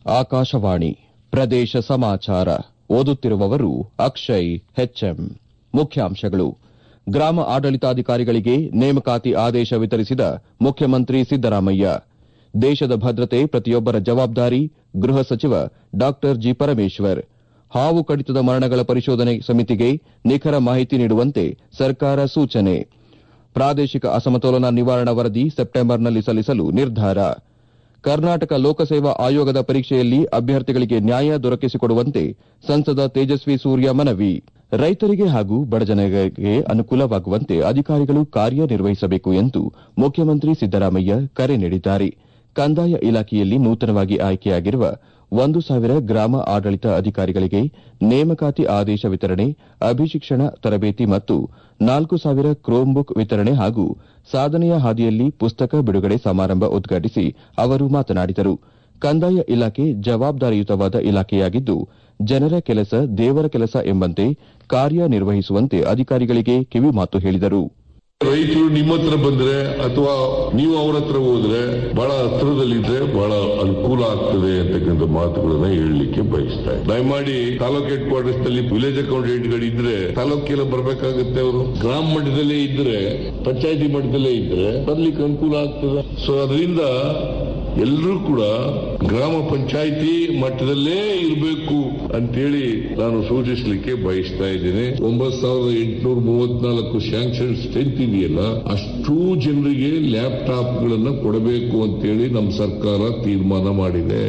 ಆಕಾಶವಾಣಿ ಪ್ರದೇಶ ಸಮಾಚಾರ ಓದುತ್ತಿರುವವರು ಅಕ್ಷಯ್ ಹೆಚ್ಎಂ ಮುಖ್ಯಾಂಶಗಳು ಗ್ರಾಮ ಆಡಳಿತಾಧಿಕಾರಿಗಳಿಗೆ ನೇಮಕಾತಿ ಆದೇಶ ವಿತರಿಸಿದ ಮುಖ್ಯಮಂತ್ರಿ ಸಿದ್ದರಾಮಯ್ಯ ದೇಶದ ಭದ್ರತೆ ಪ್ರತಿಯೊಬ್ಬರ ಜವಾಬ್ದಾರಿ ಗೃಹ ಸಚಿವ ಡಾ ಜಿ ಪರಮೇಶ್ವರ್ ಹಾವು ಕಡಿತದ ಮರಣಗಳ ಪರಿಶೋಧನೆ ಸಮಿತಿಗೆ ನಿಖರ ಮಾಹಿತಿ ನೀಡುವಂತೆ ಸರ್ಕಾರ ಸೂಚನೆ ಪ್ರಾದೇಶಿಕ ಅಸಮತೋಲನ ನಿವಾರಣಾ ವರದಿ ಸೆಪ್ಟೆಂಬರ್ನಲ್ಲಿ ಸಲ್ಲಿಸಲು ನಿರ್ಧಾರ ಕರ್ನಾಟಕ ಲೋಕಸೇವಾ ಆಯೋಗದ ಪರೀಕ್ಷೆಯಲ್ಲಿ ಅಭ್ಯರ್ಥಿಗಳಿಗೆ ನ್ಯಾಯ ದೊರಕಿಸಿಕೊಡುವಂತೆ ಸಂಸದ ತೇಜಸ್ವಿ ಸೂರ್ಯ ಮನವಿ ರೈತರಿಗೆ ಹಾಗೂ ಬಡಜನರಿಗೆ ಅನುಕೂಲವಾಗುವಂತೆ ಅಧಿಕಾರಿಗಳು ಕಾರ್ಯನಿರ್ವಹಿಸಬೇಕು ಎಂದು ಮುಖ್ಯಮಂತ್ರಿ ಸಿದ್ದರಾಮಯ್ಯ ಕರೆ ನೀಡಿದ್ದಾರೆ ಕಂದಾಯ ಇಲಾಖೆಯಲ್ಲಿ ನೂತನವಾಗಿ ಆಯ್ಕೆಯಾಗಿರುವ ಒಂದು ಸಾವಿರ ಗ್ರಾಮ ಆಡಳಿತ ಅಧಿಕಾರಿಗಳಿಗೆ ನೇಮಕಾತಿ ಆದೇಶ ವಿತರಣೆ ಅಭಿಶಿಕ್ಷಣ ತರಬೇತಿ ಮತ್ತು ನಾಲ್ಕು ಸಾವಿರ ಕ್ರೋಮ್ ಬುಕ್ ವಿತರಣೆ ಹಾಗೂ ಸಾಧನೆಯ ಹಾದಿಯಲ್ಲಿ ಪುಸ್ತಕ ಬಿಡುಗಡೆ ಸಮಾರಂಭ ಉದ್ಘಾಟಿಸಿ ಅವರು ಮಾತನಾಡಿದರು ಕಂದಾಯ ಇಲಾಖೆ ಜವಾಬ್ದಾರಿಯುತವಾದ ಇಲಾಖೆಯಾಗಿದ್ದು ಜನರ ಕೆಲಸ ದೇವರ ಕೆಲಸ ಎಂಬಂತೆ ಕಾರ್ಯನಿರ್ವಹಿಸುವಂತೆ ಅಧಿಕಾರಿಗಳಿಗೆ ಕಿವಿಮಾತು ಹೇಳಿದರು ರೈತರು ನಿಮ್ಮ ಹತ್ರ ಬಂದ್ರೆ ಅಥವಾ ನೀವು ಅವ್ರ ಹತ್ರ ಹೋದ್ರೆ ಬಹಳ ಹತ್ರದಲ್ಲಿದ್ರೆ ಬಹಳ ಅನುಕೂಲ ಆಗ್ತದೆ ಅಂತಕ್ಕಂಥ ಮಾತುಗಳನ್ನ ಹೇಳಲಿಕ್ಕೆ ಬಯಸ್ತಾ ಇದ್ದೀನಿ. ದಯಮಾಡಿ ತಾಲೂಕ್ ಹೆಡ್ ಕ್ವಾರ್ಟರ್ಸ್ ನಲ್ಲಿ ವಿಲೇಜ್ ಅಕೌಂಟೆಂಟ್ ಗಳು ಇದ್ರೆ ತಾಲೂಕಿಗೆ ಬರಬೇಕಾಗುತ್ತೆ ಅವರು ಗ್ರಾಮ ಮಟ್ಟದಲ್ಲೇ ಇದ್ರೆ ಪಂಚಾಯತಿ ಮಟ್ಟದಲ್ಲೇ ಇದ್ರೆ ಬರ್ಲಿಕ್ಕೆ ಅನುಕೂಲ ಆಗ್ತದೆ ಸೊ ಅದರಿಂದ ಎಲ್ಲರೂ ಕೂಡ ಗ್ರಾಮ ಪಂಚಾಯಿತಿ ಮಟ್ಟದಲ್ಲೇ ಇರಬೇಕು ಅಂತೇಳಿ ನಾನು ಸೂಚಿಸಲಿಕ್ಕೆ ಬಯಸ್ತಾ ಇದ್ದೇನೆ ಒಂಬತ್ತು ಸಾವಿರದ ಎಂಟುನೂರ ಮೂವತ್ನಾಲ್ಕು ಸ್ಯಾಂಕ್ಷನ್ ಸ್ಟ್ರೆಂತ್ ಇದೆಯಲ್ಲ ಅಷ್ಟೂ ಜನರಿಗೆ ಲ್ಯಾಪ್ಟಾಪ್ ಗಳನ್ನ ಕೊಡಬೇಕು ಅಂತೇಳಿ ನಮ್ಮ ಸರ್ಕಾರ ತೀರ್ಮಾನ ಮಾಡಿದೆ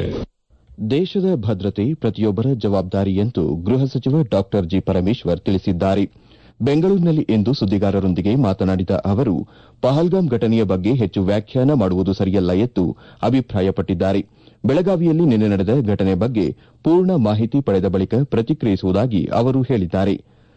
ದೇಶದ ಭದ್ರತೆ ಪ್ರತಿಯೊಬ್ಬರ ಜವಾಬ್ದಾರಿ ಎಂದು ಗೃಹ ಸಚಿವ ಡಾ ಜಿ ಪರಮೇಶ್ವರ್ ತಿಳಿಸಿದ್ದಾರೆ ಬೆಂಗಳೂರಿನಲ್ಲಿ ಇಂದು ಸುದ್ದಿಗಾರರೊಂದಿಗೆ ಮಾತನಾಡಿದ ಅವರು ಪಹಲ್ಗಾಮ್ ಘಟನೆಯ ಬಗ್ಗೆ ಹೆಚ್ಚು ವ್ಯಾಖ್ಯಾನ ಮಾಡುವುದು ಸರಿಯಲ್ಲ ಎಂದು ಅಭಿಪ್ರಾಯಪಟ್ಟಿದ್ದಾರೆ ಬೆಳಗಾವಿಯಲ್ಲಿ ನಿನ್ನೆ ನಡೆದ ಘಟನೆ ಬಗ್ಗೆ ಪೂರ್ಣ ಮಾಹಿತಿ ಪಡೆದ ಬಳಿಕ ಪ್ರತಿಕ್ರಿಯಿಸುವುದಾಗಿ ಅವರು ಹೇಳಿದ್ದಾರೆ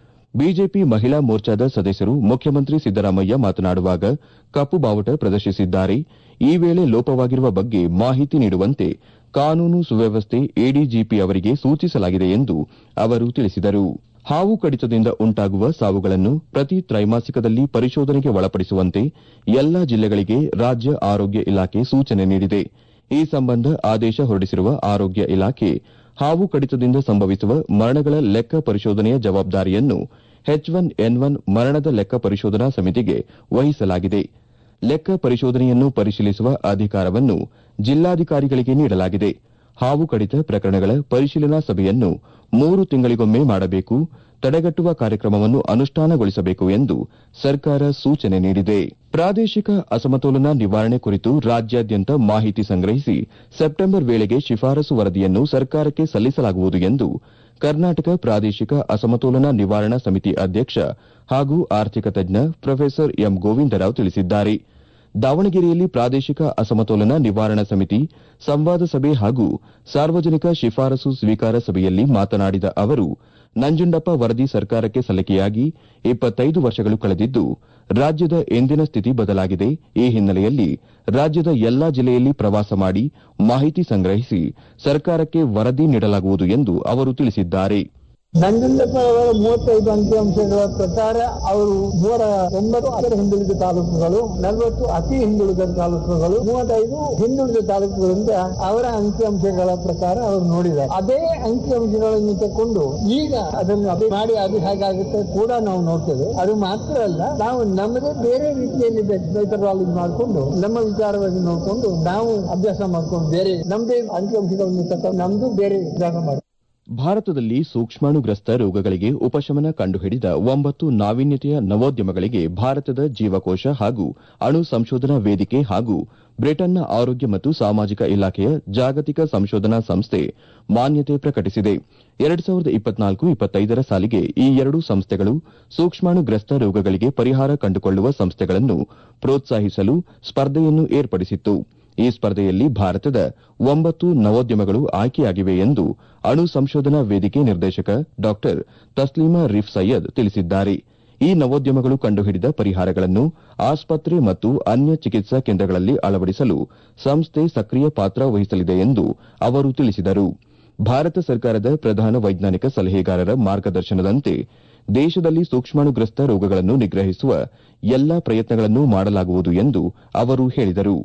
ಬಿಜೆಪಿ ಮಹಿಳಾ ಮೋರ್ಚಾದ ಸದಸ್ಯರು ಮುಖ್ಯಮಂತ್ರಿ ಸಿದ್ದರಾಮಯ್ಯ ಮಾತನಾಡುವಾಗ ಕಪ್ಪು ಬಾವುಟ ಪ್ರದರ್ಶಿಸಿದ್ದಾರೆ ಈ ವೇಳೆ ಲೋಪವಾಗಿರುವ ಬಗ್ಗೆ ಮಾಹಿತಿ ನೀಡುವಂತೆ ಕಾನೂನು ಸುವ್ಯವಸ್ಥೆ ಎಡಿಜಿಪಿ ಅವರಿಗೆ ಸೂಚಿಸಲಾಗಿದೆ ಎಂದು ಅವರು ತಿಳಿಸಿದರು ಹಾವು ಕಡಿತದಿಂದ ಉಂಟಾಗುವ ಸಾವುಗಳನ್ನು ಪ್ರತಿ ತ್ರೈಮಾಸಿಕದಲ್ಲಿ ಪರಿಶೋಧನೆಗೆ ಒಳಪಡಿಸುವಂತೆ ಎಲ್ಲಾ ಜಿಲ್ಲೆಗಳಿಗೆ ರಾಜ್ಯ ಆರೋಗ್ಯ ಇಲಾಖೆ ಸೂಚನೆ ನೀಡಿದೆ ಈ ಸಂಬಂಧ ಆದೇಶ ಹೊರಡಿಸಿರುವ ಆರೋಗ್ಯ ಇಲಾಖೆ ಹಾವು ಕಡಿತದಿಂದ ಸಂಭವಿಸುವ ಮರಣಗಳ ಲೆಕ್ಕ ಪರಿಶೋಧನೆಯ ಜವಾಬ್ದಾರಿಯನ್ನು ಎಚ್ ಒನ್ ಎನ್ ಒನ್ ಮರಣದ ಲೆಕ್ಕ ಪರಿಶೋಧನಾ ಸಮಿತಿಗೆ ವಹಿಸಲಾಗಿದೆ ಲೆಕ್ಕ ಪರಿಶೋಧನೆಯನ್ನು ಪರಿಶೀಲಿಸುವ ಅಧಿಕಾರವನ್ನು ಜಿಲ್ಲಾಧಿಕಾರಿಗಳಿಗೆ ನೀಡಲಾಗಿದೆ ಹಾವು ಕಡಿತ ಪ್ರಕರಣಗಳ ಪರಿಶೀಲನಾ ಸಭೆಯನ್ನು ಮೂರು ತಿಂಗಳಿಗೊಮ್ಮೆ ಮಾಡಬೇಕು ತಡೆಗಟ್ಟುವ ಕಾರ್ಯಕ್ರಮವನ್ನು ಅನುಷ್ಠಾನಗೊಳಿಸಬೇಕು ಎಂದು ಸರ್ಕಾರ ಸೂಚನೆ ನೀಡಿದೆ ಪ್ರಾದೇಶಿಕ ಅಸಮತೋಲನ ನಿವಾರಣೆ ಕುರಿತು ರಾಜ್ಯಾದ್ಯಂತ ಮಾಹಿತಿ ಸಂಗ್ರಹಿಸಿ ಸೆಪ್ಟೆಂಬರ್ ವೇಳೆಗೆ ಶಿಫಾರಸು ವರದಿಯನ್ನು ಸರ್ಕಾರಕ್ಕೆ ಸಲ್ಲಿಸಲಾಗುವುದು ಎಂದು ಕರ್ನಾಟಕ ಪ್ರಾದೇಶಿಕ ಅಸಮತೋಲನ ನಿವಾರಣಾ ಸಮಿತಿ ಅಧ್ಯಕ್ಷ ಹಾಗೂ ಆರ್ಥಿಕ ತಜ್ಞ ಪ್ರೊಫೆಸರ್ ಎಂ ಗೋವಿಂದರಾವ್ ತಿಳಿಸಿದ್ದಾರೆ ದಾವಣಗೆರೆಯಲ್ಲಿ ಪ್ರಾದೇಶಿಕ ಅಸಮತೋಲನ ನಿವಾರಣಾ ಸಮಿತಿ ಸಂವಾದ ಸಭೆ ಹಾಗೂ ಸಾರ್ವಜನಿಕ ಶಿಫಾರಸು ಸ್ವೀಕಾರ ಸಭೆಯಲ್ಲಿ ಮಾತನಾಡಿದ ಅವರು ನಂಜುಂಡಪ್ಪ ವರದಿ ಸರ್ಕಾರಕ್ಕೆ ಸಲ್ಲಿಕೆಯಾಗಿ ಇಪ್ಪತ್ತೈದು ವರ್ಷಗಳು ಕಳೆದಿದ್ದು ರಾಜ್ಯದ ಎಂದಿನ ಸ್ಥಿತಿ ಬದಲಾಗಿದೆ ಈ ಹಿನ್ನೆಲೆಯಲ್ಲಿ ರಾಜ್ಯದ ಎಲ್ಲಾ ಜಿಲ್ಲೆಯಲ್ಲಿ ಪ್ರವಾಸ ಮಾಡಿ ಮಾಹಿತಿ ಸಂಗ್ರಹಿಸಿ ಸರ್ಕಾರಕ್ಕೆ ವರದಿ ನೀಡಲಾಗುವುದು ಎಂದು ಅವರು ತಿಳಿಸಿದ್ದಾರೆ ನಂಜುಂಡಪ್ಪ ಅವರ ಮೂವತ್ತೈದು ಅಂಕಿಅಂಶಗಳ ಪ್ರಕಾರ ಅವರು ನೂರ ಒಂಬತ್ತು ಅದರ ಹಿಂದುಳಿದ ತಾಲೂಕುಗಳು ನಲವತ್ತು ಅತಿ ಹಿಂದುಳಿದ ತಾಲೂಕುಗಳು ಮೂವತ್ತೈದು ಹಿಂದುಳಿದ ತಾಲೂಕುಗಳಿಂದ ಅವರ ಅಂಕಿಅಂಶಗಳ ಪ್ರಕಾರ ಅವರು ನೋಡಿದ್ದಾರೆ ಅದೇ ಅಂಕಿಅಂಶಗಳನ್ನು ತಕೊಂಡು ಈಗ ಅದನ್ನು ಅದೇ ಮಾಡಿ ಅದು ಹೇಗಾಗುತ್ತೆ ಕೂಡ ನಾವು ನೋಡ್ತೇವೆ ಅದು ಮಾತ್ರ ಅಲ್ಲ ನಾವು ನಮ್ಮದೇ ಬೇರೆ ರೀತಿಯಲ್ಲಿ ಮೆಥಡಾಲಜಿ ಮಾಡಿಕೊಂಡು ನಮ್ಮ ವಿಚಾರವಾಗಿ ನೋಡಿಕೊಂಡು ನಾವು ಅಭ್ಯಾಸ ಮಾಡ್ಕೊಂಡು ಬೇರೆ ನಮ್ಮದೇ ಅಂಕಿಅಂಶಗಳನ್ನು ತಕೊಂಡು ನಮ್ದು ಬೇರೆ ಅಭ್ಯಾಸ ಮಾಡಿ ಭಾರತದಲ್ಲಿ ಸೂಕ್ಷ್ಮಾಣುಗ್ರಸ್ತ ರೋಗಗಳಿಗೆ ಉಪಶಮನ ಕಂಡುಹಿಡಿದ ಒಂಬತ್ತು ನಾವೀನ್ಯತೆಯ ನವೋದ್ಯಮಗಳಿಗೆ ಭಾರತದ ಜೀವಕೋಶ ಹಾಗೂ ಅಣು ಸಂಶೋಧನಾ ವೇದಿಕೆ ಹಾಗೂ ಬ್ರಿಟನ್ನ ಆರೋಗ್ಯ ಮತ್ತು ಸಾಮಾಜಿಕ ಇಲಾಖೆಯ ಜಾಗತಿಕ ಸಂಶೋಧನಾ ಸಂಸ್ಥೆ ಮಾನ್ಯತೆ ಪ್ರಕಟಿಸಿದೆ ಎರಡು ಸಾವಿರದ ಇಪ್ಪತ್ನಾಲ್ಕು ಇಪ್ಪತ್ತೈದರ ಸಾಲಿಗೆ ಈ ಎರಡೂ ಸಂಸ್ಥೆಗಳು ಸೂಕ್ಷ್ಮಾಣುಗ್ರಸ್ತ ರೋಗಗಳಿಗೆ ಪರಿಹಾರ ಕಂಡುಕೊಳ್ಳುವ ಸಂಸ್ಥೆಗಳನ್ನು ಪ್ರೋತ್ಸಾಹಿಸಲು ಸ್ಪರ್ಧೆಯನ್ನು ಏರ್ಪಡಿಸಿತ್ತು ಈ ಸ್ಪರ್ಧೆಯಲ್ಲಿ ಭಾರತದ ಒಂಬತ್ತು ನವೋದ್ಯಮಗಳು ಆಯ್ಕೆಯಾಗಿವೆ ಎಂದು ಅಣು ಸಂಶೋಧನಾ ವೇದಿಕೆ ನಿರ್ದೇಶಕ ಡಾ ತಸ್ಲೀಮಾ ರಿಫ್ ಸೈಯದ್ ತಿಳಿಸಿದ್ದಾರೆ ಈ ನವೋದ್ಯಮಗಳು ಕಂಡುಹಿಡಿದ ಪರಿಹಾರಗಳನ್ನು ಆಸ್ಪತ್ರೆ ಮತ್ತು ಅನ್ಯ ಚಿಕಿತ್ಸಾ ಕೇಂದ್ರಗಳಲ್ಲಿ ಅಳವಡಿಸಲು ಸಂಸ್ಥೆ ಸಕ್ರಿಯ ಪಾತ್ರ ವಹಿಸಲಿದೆ ಎಂದು ಅವರು ತಿಳಿಸಿದರು ಭಾರತ ಸರ್ಕಾರದ ಪ್ರಧಾನ ವೈಜ್ಞಾನಿಕ ಸಲಹೆಗಾರರ ಮಾರ್ಗದರ್ಶನದಂತೆ ದೇಶದಲ್ಲಿ ಸೂಕ್ಷ್ಮಾಣುಗ್ರಸ್ತ ರೋಗಗಳನ್ನು ನಿಗ್ರಹಿಸುವ ಎಲ್ಲಾ ಪ್ರಯತ್ನಗಳನ್ನು ಮಾಡಲಾಗುವುದು ಎಂದು ಅವರು ಹೇಳಿದರು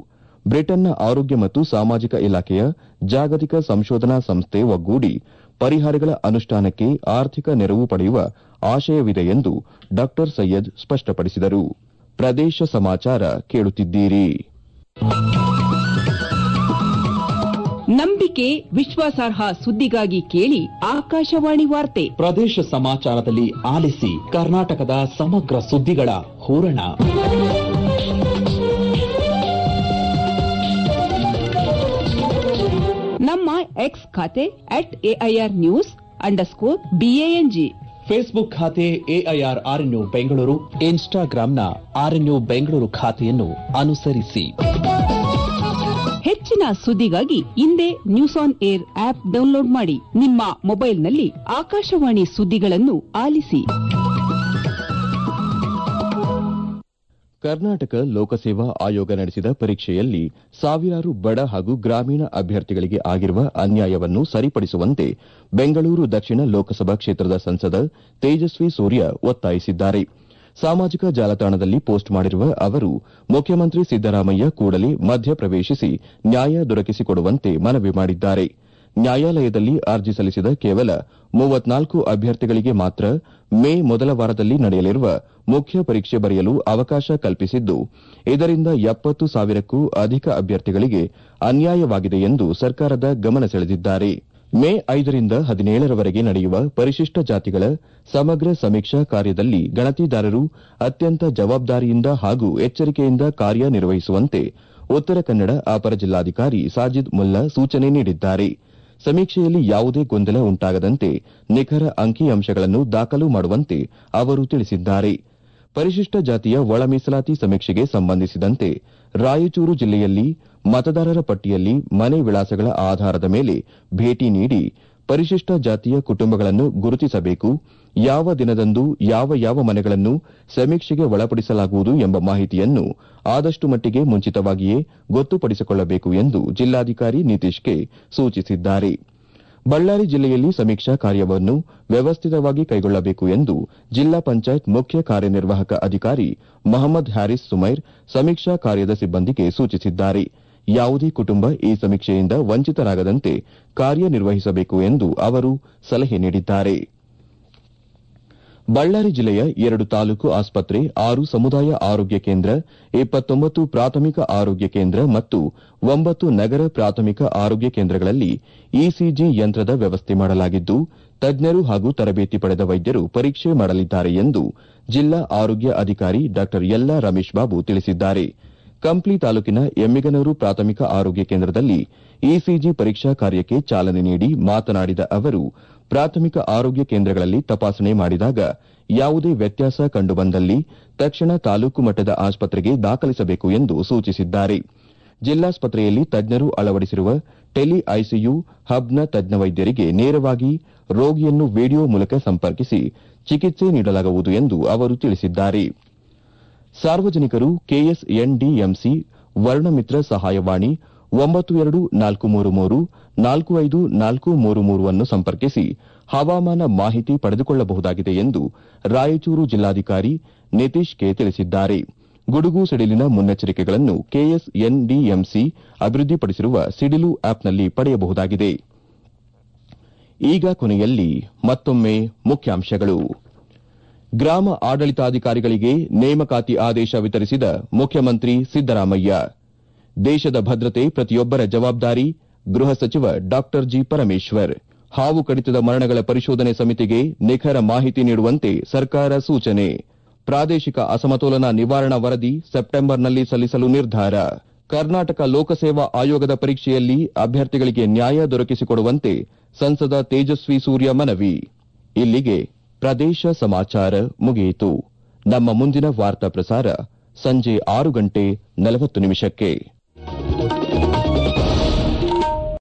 ಬ್ರಿಟನ್ನ ಆರೋಗ್ಯ ಮತ್ತು ಸಾಮಾಜಿಕ ಇಲಾಖೆಯ ಜಾಗತಿಕ ಸಂಶೋಧನಾ ಸಂಸ್ಥೆ ಒಗ್ಗೂಡಿ ಪರಿಹಾರಗಳ ಅನುಷ್ಠಾನಕ್ಕೆ ಆರ್ಥಿಕ ನೆರವು ಪಡೆಯುವ ಆಶಯವಿದೆ ಎಂದು ಡಾ ಸೈಯದ್ ಸ್ಪಷ್ಟಪಡಿಸಿದರು ಪ್ರದೇಶ ಸಮಾಚಾರ ಕೇಳುತ್ತಿದ್ದೀರಿ ನಂಬಿಕೆ ವಿಶ್ವಾಸಾರ್ಹ ಸುದ್ದಿಗಾಗಿ ಕೇಳಿ ಆಕಾಶವಾಣಿ ವಾರ್ತೆ ಪ್ರದೇಶ ಸಮಾಚಾರದಲ್ಲಿ ಆಲಿಸಿ ಕರ್ನಾಟಕದ ಸಮಗ್ರ ಸುದ್ದಿಗಳ ಹೂರಣ ನಮ್ಮ ಎಕ್ಸ್ ಖಾತೆ at AIR news underscore B A N G Facebook ಖಾತೆ ಎಐಆರ್ ಆರ್ಎನ್ಯು ಬೆಂಗಳೂರು ಇನ್ಸ್ಟಾಗ್ರಾಂನ ಆರ್ಎನ್ಯು ಬೆಂಗಳೂರು ಖಾತೆಯನ್ನು ಅನುಸರಿಸಿ ಹೆಚ್ಚಿನ ಸುದ್ದಿಗಾಗಿ ಹಿಂದೆ news on air app download ಮಾಡಿ ನಿಮ್ಮ ಮೊಬೈಲ್ನಲ್ಲಿ ಆಕಾಶವಾಣಿ ಸುದ್ದಿಗಳನ್ನು ಆಲಿಸಿ ಕರ್ನಾಟಕ ಲೋಕಸೇವಾ ಆಯೋಗ ನಡೆಸಿದ ಪರೀಕ್ಷೆಯಲ್ಲಿ ಸಾವಿರಾರು ಬಡ ಹಾಗೂ ಗ್ರಾಮೀಣ ಅಭ್ಯರ್ಥಿಗಳಿಗೆ ಆಗಿರುವ ಅನ್ಯಾಯವನ್ನು ಸರಿಪಡಿಸುವಂತೆ ಬೆಂಗಳೂರು ದಕ್ಷಿಣ ಲೋಕಸಭಾ ಕ್ಷೇತ್ರದ ಸಂಸದ ತೇಜಸ್ವಿ ಸೂರ್ಯ ಒತ್ತಾಯಿಸಿದ್ದಾರೆ ಸಾಮಾಜಿಕ ಜಾಲತಾಣದಲ್ಲಿ ಪೋಸ್ಟ್ ಮಾಡಿರುವ ಅವರು ಮುಖ್ಯಮಂತ್ರಿ ಸಿದ್ದರಾಮಯ್ಯ ಕೂಡಲೇ ಮಧ್ಯಪ್ರವೇಶಿಸಿ ನ್ಯಾಯ ದೊರಕಿಸಿಕೊಡುವಂತೆ ಮನವಿ ಮಾಡಿದ್ದಾರೆ ನ್ಯಾಯಾಲಯದಲ್ಲಿ ಅರ್ಜಿ ಸಲ್ಲಿಸಿದ ಕೇವಲ ಮೂವತ್ನಾಲ್ಕು ಅಭ್ಯರ್ಥಿಗಳಿಗೆ ಮಾತ್ರ ಮೇ ಮೊದಲ ವಾರದಲ್ಲಿ ನಡೆಯಲಿರುವ ಮುಖ್ಯ ಪರೀಕ್ಷೆ ಬರೆಯಲು ಅವಕಾಶ ಕಲ್ಪಿಸಿದ್ದು ಇದರಿಂದ ಎಪ್ಪತ್ತು ಸಾವಿರಕ್ಕೂ ಅಧಿಕ ಅಭ್ಯರ್ಥಿಗಳಿಗೆ ಅನ್ಯಾಯವಾಗಿದೆ ಎಂದು ಸರ್ಕಾರದ ಗಮನ ಸೆಳೆದಿದ್ದಾರೆ ಮೇ ಐದರಿಂದ ಹದಿನೇಳರವರೆಗೆ ನಡೆಯುವ ಪರಿಶಿಷ್ಟ ಜಾತಿಗಳ ಸಮಗ್ರ ಸಮೀಕ್ಷಾ ಕಾರ್ಯದಲ್ಲಿ ಗಣತಿದಾರರು ಅತ್ಯಂತ ಜವಾಬ್ದಾರಿಯಿಂದ ಹಾಗೂ ಎಚ್ಚರಿಕೆಯಿಂದ ಕಾರ್ಯನಿರ್ವಹಿಸುವಂತೆ ಉತ್ತರ ಕನ್ನಡ ಅಪರ ಜಿಲ್ಲಾಧಿಕಾರಿ ಸಾಜಿದ್ ಮುಲ್ಲಾ ಸೂಚನೆ ನೀಡಿದ್ದಾರೆ ಸಮೀಕ್ಷೆಯಲ್ಲಿ ಯಾವುದೇ ಗೊಂದಲ ಉಂಟಾಗದಂತೆ ನಿಖರ ಅಂಕಿಅಂಶಗಳನ್ನು ದಾಖಲು ಮಾಡುವಂತೆ ಅವರು ತಿಳಿಸಿದ್ದಾರೆ ಪರಿಶಿಷ್ಟ ಜಾತಿಯ ಒಳ ಮೀಸಲಾತಿ ಸಮೀಕ್ಷೆಗೆ ಸಂಬಂಧಿಸಿದಂತೆ ರಾಯಚೂರು ಜಿಲ್ಲೆಯಲ್ಲಿ ಮತದಾರರ ಪಟ್ಟಿಯಲ್ಲಿ ಮನೆ ವಿಳಾಸಗಳ ಆಧಾರದ ಮೇಲೆ ಭೇಟಿ ನೀಡಿ ಪರಿಶಿಷ್ಟ ಜಾತಿಯ ಕುಟುಂಬಗಳನ್ನು ಗುರುತಿಸಬೇಕು ಯಾವ ದಿನದಂದು ಯಾವ ಯಾವ ಮನೆಗಳನ್ನು ಸಮೀಕ್ಷೆಗೆ ಒಳಪಡಿಸಲಾಗುವುದು ಎಂಬ ಮಾಹಿತಿಯನ್ನು ಆದಷ್ಟು ಮಟ್ಟಿಗೆ ಮುಂಚಿತವಾಗಿಯೇ ಗೊತ್ತುಪಡಿಸಿಕೊಳ್ಳಬೇಕು ಎಂದು ಜಿಲ್ಲಾಧಿಕಾರಿ ನಿತೀಶ್ಗೆ ಸೂಚಿಸಿದ್ದಾರೆ ಬಳ್ಳಾರಿ ಜಿಲ್ಲೆಯಲ್ಲಿ ಸಮೀಕ್ಷಾ ಕಾರ್ಯವನ್ನು ವ್ಯವಸ್ಥಿತವಾಗಿ ಕೈಗೊಳ್ಳಬೇಕು ಎಂದು ಜಿಲ್ಲಾ ಪಂಚಾಯತ್ ಮುಖ್ಯ ಕಾರ್ಯನಿರ್ವಾಹಕ ಅಧಿಕಾರಿ ಮಹಮ್ಮದ್ ಹ್ಯಾರಿಸ್ ಸುಮೈರ್ ಸಮೀಕ್ಷಾ ಕಾರ್ಯದ ಸಿಬ್ಬಂದಿಗೆ ಸೂಚಿಸಿದ್ದಾರೆ ಯಾವುದೇ ಕುಟುಂಬ ಈ ಸಮೀಕ್ಷೆಯಿಂದ ವಂಚಿತರಾಗದಂತೆ ಕಾರ್ಯನಿರ್ವಹಿಸಬೇಕು ಎಂದು ಅವರು ಸಲಹೆ ನೀಡಿದ್ದಾರೆ ಬಳ್ಳಾರಿ ಜಿಲ್ಲೆಯ ಎರಡು ತಾಲೂಕು ಆಸ್ಪತ್ರೆ ಆರು ಸಮುದಾಯ ಆರೋಗ್ಯ ಕೇಂದ್ರ ಇಪ್ಪತ್ತೊಂಬತ್ತು ಪ್ರಾಥಮಿಕ ಆರೋಗ್ಯ ಕೇಂದ್ರ ಮತ್ತು ಒಂಬತ್ತು ನಗರ ಪ್ರಾಥಮಿಕ ಆರೋಗ್ಯ ಕೇಂದ್ರಗಳಲ್ಲಿ ಇಸಿಜಿ ಯಂತ್ರದ ವ್ಯವಸ್ಥೆ ಮಾಡಲಾಗಿದ್ದು ತಜ್ಞರು ಹಾಗೂ ತರಬೇತಿ ಪಡೆದ ವೈದ್ಯರು ಪರೀಕ್ಷೆ ಮಾಡಲಿದ್ದಾರೆ ಎಂದು ಜಿಲ್ಲಾ ಆರೋಗ್ಯ ಅಧಿಕಾರಿ ಡಾ ಯಲ್ಲಾ ರಮೇಶ್ ಬಾಬು ತಿಳಿಸಿದ್ದಾರೆ ಕಂಪ್ಲಿ ತಾಲೂಕಿನ ಎಮ್ಮಿಗನೂರು ಪ್ರಾಥಮಿಕ ಆರೋಗ್ಯ ಕೇಂದ್ರದಲ್ಲಿ ಇಸಿಜಿ ಪರೀಕ್ಷಾ ಕಾರ್ಯಕ್ಕೆ ಚಾಲನೆ ನೀಡಿ ಮಾತನಾಡಿದ ಅವರು ಪ್ರಾಥಮಿಕ ಆರೋಗ್ಯ ಕೇಂದ್ರಗಳಲ್ಲಿ ತಪಾಸಣೆ ಮಾಡಿದಾಗ ಯಾವುದೇ ವ್ಯತ್ಯಾಸ ಕಂಡುಬಂದಲ್ಲಿ ತಕ್ಷಣ ತಾಲೂಕು ಮಟ್ಟದ ಆಸ್ಪತ್ರೆಗೆ ದಾಖಲಿಸಬೇಕು ಎಂದು ಸೂಚಿಸಿದ್ದಾರೆ ಜಿಲ್ಲಾಸ್ಪತ್ರೆಯಲ್ಲಿ ತಜ್ಞರು ಅಳವಡಿಸಿರುವ ಟೆಲಿ ಐಸಿಯು ಹಬ್ನ ತಜ್ಞ ವೈದ್ಯರಿಗೆ ನೇರವಾಗಿ ರೋಗಿಯನ್ನು ವಿಡಿಯೋ ಮೂಲಕ ಸಂಪರ್ಕಿಸಿ ಚಿಕಿತ್ಸೆ ನೀಡಲಾಗುವುದು ಎಂದು ಅವರು ತಿಳಿಸಿದ್ದಾರೆ ಸಾರ್ವಜನಿಕರು ಕೆಎಸ್ಎನ್ಡಿಎಂಸಿ ವರ್ಣಮಿತ್ರ ಸಹಾಯವಾಣಿ ಒಂಬತ್ತು ಎರಡು ನಾಲ್ಕು ಮೂರು ಮೂರು ನಾಲ್ಕು ಐದು ನಾಲ್ಕು ಮೂರು ಮೂರು ಅನ್ನು ಸಂಪರ್ಕಿಸಿ ಹವಾಮಾನ ಮಾಹಿತಿ ಪಡೆದುಕೊಳ್ಳಬಹುದಾಗಿದೆ ಎಂದು ರಾಯಚೂರು ಜಿಲ್ಲಾಧಿಕಾರಿ ನಿತೀಶ್ ಕೆ ತಿಳಿಸಿದ್ದಾರೆ ಗುಡುಗು ಸಿಡಿಲಿನ ಮುನ್ನೆಚ್ಚರಿಕೆಗಳನ್ನು ಕೆಎಸ್ಎನ್ಡಿಎಂಸಿ ಅಭಿವೃದ್ಧಿಪಡಿಸಿರುವ ಸಿಡಿಲು ಆಪ್ನಲ್ಲಿ ಪಡೆಯಬಹುದಾಗಿದೆ ಈಗ ಕೊನೆಯಲ್ಲಿ ಮತ್ತೊಮ್ಮೆ ಮುಖ್ಯಾಂಶಗಳು ಗ್ರಾಮ ಆಡಳಿತಾಧಿಕಾರಿಗಳಿಗೆ ನೇಮಕಾತಿ ಆದೇಶ ವಿತರಿಸಿದ ಮುಖ್ಯಮಂತ್ರಿ ಸಿದ್ದರಾಮಯ್ಯ ದೇಶದ ಭದ್ರತೆ ಪ್ರತಿಯೊಬ್ಬರ ಜವಾಬ್ದಾರಿ ಗೃಹ ಸಚಿವ ಡಾ ಜಿ ಪರಮೇಶ್ವರ್ ಹಾವು ಕಡಿತದ ಮರಣಗಳ ಪರಿಶೋಧನೆ ಸಮಿತಿಗೆ ನಿಖರ ಮಾಹಿತಿ ನೀಡುವಂತೆ ಸರ್ಕಾರ ಸೂಚನೆ ಪ್ರಾದೇಶಿಕ ಅಸಮತೋಲನ ನಿವಾರಣಾ ವರದಿ ಸೆಪ್ಟೆಂಬರ್ನಲ್ಲಿ ಸಲ್ಲಿಸಲು ನಿರ್ಧಾರ ಕರ್ನಾಟಕ ಲೋಕಸೇವಾ ಆಯೋಗದ ಪರೀಕ್ಷೆಯಲ್ಲಿ ಅಭ್ಯರ್ಥಿಗಳಿಗೆ ನ್ಯಾಯ ದೊರಕಿಸಿಕೊಡುವಂತೆ ಸಂಸದ ತೇಜಸ್ವಿ ಸೂರ್ಯ ಮನವಿ ಇಲ್ಲಿಗೆ ಪ್ರದೇಶ ಸಮಾಚಾರ ಮುಗಿಯಿತು ನಮ್ಮ ಮುಂದಿನ ವಾರ್ತಾ ಪ್ರಸಾರ ಸಂಜೆ ಆರು ಗಂಟೆ ನಲವತ್ತು ನಿಮಿಷಕ್ಕೆ